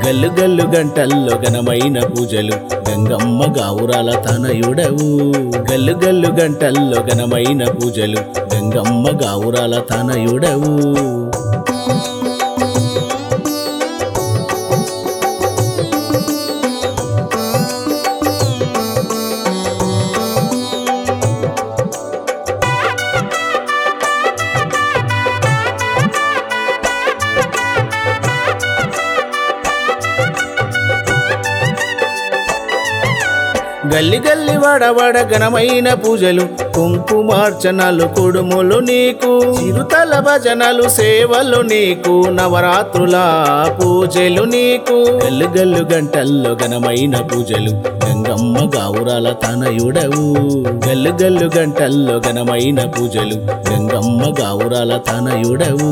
గల్లు గల్లు గంటల్లో ఘనమైన పూజలు గంగమ్మ గావురాల తనయుడవు గల్లు గల్లు గంటల్లో ఘనమైన పూజలు గంగమ్మ గావురాల తనయుడవు గల్లి గల్లి వడవడ ఘనమైన పూజలు కుంకుమార్చనలు కుడుములు నీకు చిరుతల భజనలు సేవలు నీకు నవరాత్రుల పూజలు నీకు గల్లు గల్లు గంటల్లో ఘనమైన పూజలు గంగమ్మ గావురాల తనయుడవు గల్లు గల్లు గంటల్లో ఘనమైన పూజలు గంగమ్మ గావురాల తనయుడవు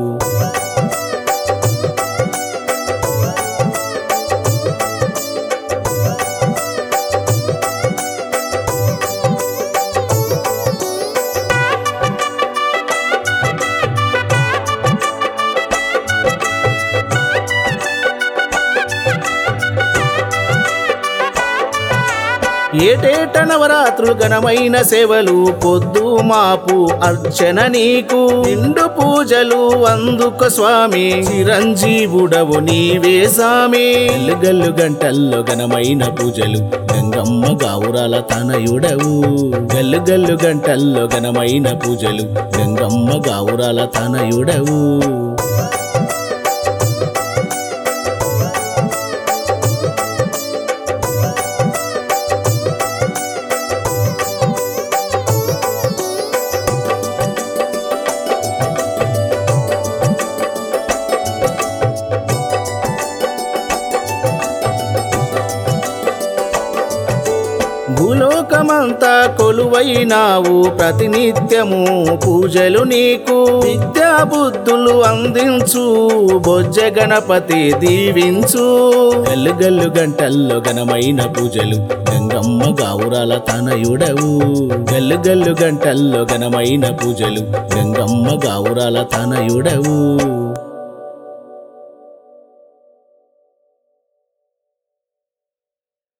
ఏటేట నవరాత్రులు ఘనమైన సేవలు పొద్దు మాపు అర్చన నీకు నిండు పూజలు అందుక స్వామి చిరంజీవుడవు నీవే సామి గల్లు గల్లు గంటల్లో ఘనమైన పూజలు గంగమ్మ గావురాల తనయుడవు గల్లు గల్లు గంటల్లో ఘనమైన పూజలు గంగమ్మ గావురాల తనయుడవు భూలోకమంతా కొలువైనావు ప్రతినిత్యము పూజలు నీకు విద్యా బుద్ధులు అందించు బొజ్జ గణపతి దీవించు గల్లు గల్లు గంటల్లో ఘనమైన పూజలు గంగమ్మ గావురాల తనయుడవు గల్లు గల్లు గంటల్లో ఘనమైన పూజలు గంగమ్మ గావురాల తనయుడవు